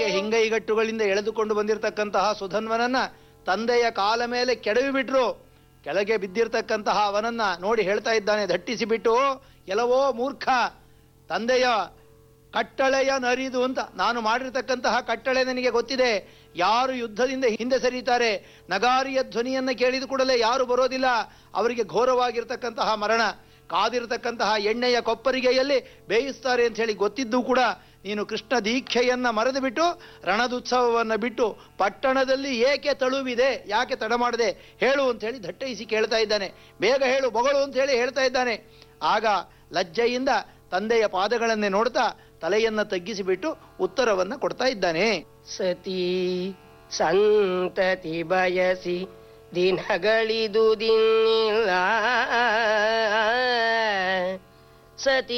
ಹಾಗೆ ಹಿಂಗೈಗಟ್ಟುಗಳಿಂದ ಎಳೆದುಕೊಂಡು ಬಂದಿರತಕ್ಕಂತಹ ಸುಧನ್ವನನ್ನ ತಂದೆಯ ಕಾಲ ಮೇಲೆ ಕೆಡವಿ ಬಿಟ್ರು ಕೆಳಗೆ ಬಿದ್ದಿರ್ತಕ್ಕಂತಹ ಅವನನ್ನ ನೋಡಿ ಹೇಳ್ತಾ ಇದ್ದಾನೆ ದಟ್ಟಿಸಿ ಬಿಟ್ಟು ಎಲ್ಲವೋ ಮೂರ್ಖ ತಂದೆಯ ಕಟ್ಟಳೆಯ ನರಿದು ಅಂತ ನಾನು ಮಾಡಿರ್ತಕ್ಕಂತಹ ಕಟ್ಟಳೆ ನನಗೆ ಗೊತ್ತಿದೆ ಯಾರು ಯುದ್ಧದಿಂದ ಹಿಂದೆ ಸರಿತಾರೆ ನಗಾರಿಯ ಧ್ವನಿಯನ್ನ ಕೇಳಿದ ಕೂಡಲೇ ಯಾರು ಬರೋದಿಲ್ಲ ಅವರಿಗೆ ಘೋರವಾಗಿರ್ತಕ್ಕಂತಹ ಮರಣ ಕಾದಿರತಕ್ಕಂತಹ ಎಣ್ಣೆಯ ಕೊಪ್ಪರಿಗೆಯಲ್ಲಿ ಬೇಯಿಸ್ತಾರೆ ಅಂತ ಹೇಳಿ ಗೊತ್ತಿದ್ದು ಕೂಡ ನೀನು ಕೃಷ್ಣ ದೀಕ್ಷೆಯನ್ನ ಮರೆದು ಬಿಟ್ಟು ರಣದುತ್ಸವವನ್ನ ಬಿಟ್ಟು ಪಟ್ಟಣದಲ್ಲಿ ಏಕೆ ತಳುವಿದೆ ಯಾಕೆ ತಡ ಮಾಡದೆ ಹೇಳು ಅಂತ ಹೇಳಿ ದಟ್ಟೈಸಿ ಕೇಳ್ತಾ ಇದ್ದಾನೆ ಬೇಗ ಹೇಳು ಬಗಳು ಅಂತ ಹೇಳಿ ಹೇಳ್ತಾ ಇದ್ದಾನೆ ಆಗ ಲಜ್ಜೆಯಿಂದ ತಂದೆಯ ಪಾದಗಳನ್ನೇ ನೋಡ್ತಾ ತಲೆಯನ್ನ ತಗ್ಗಿಸಿಬಿಟ್ಟು ಉತ್ತರವನ್ನ ಕೊಡ್ತಾ ಇದ್ದಾನೆ ಸತಿ ಸಂತತಿ ಬಯಸಿ ದಿನಗಳಿದುದಿಲ್ಲ ಸತಿ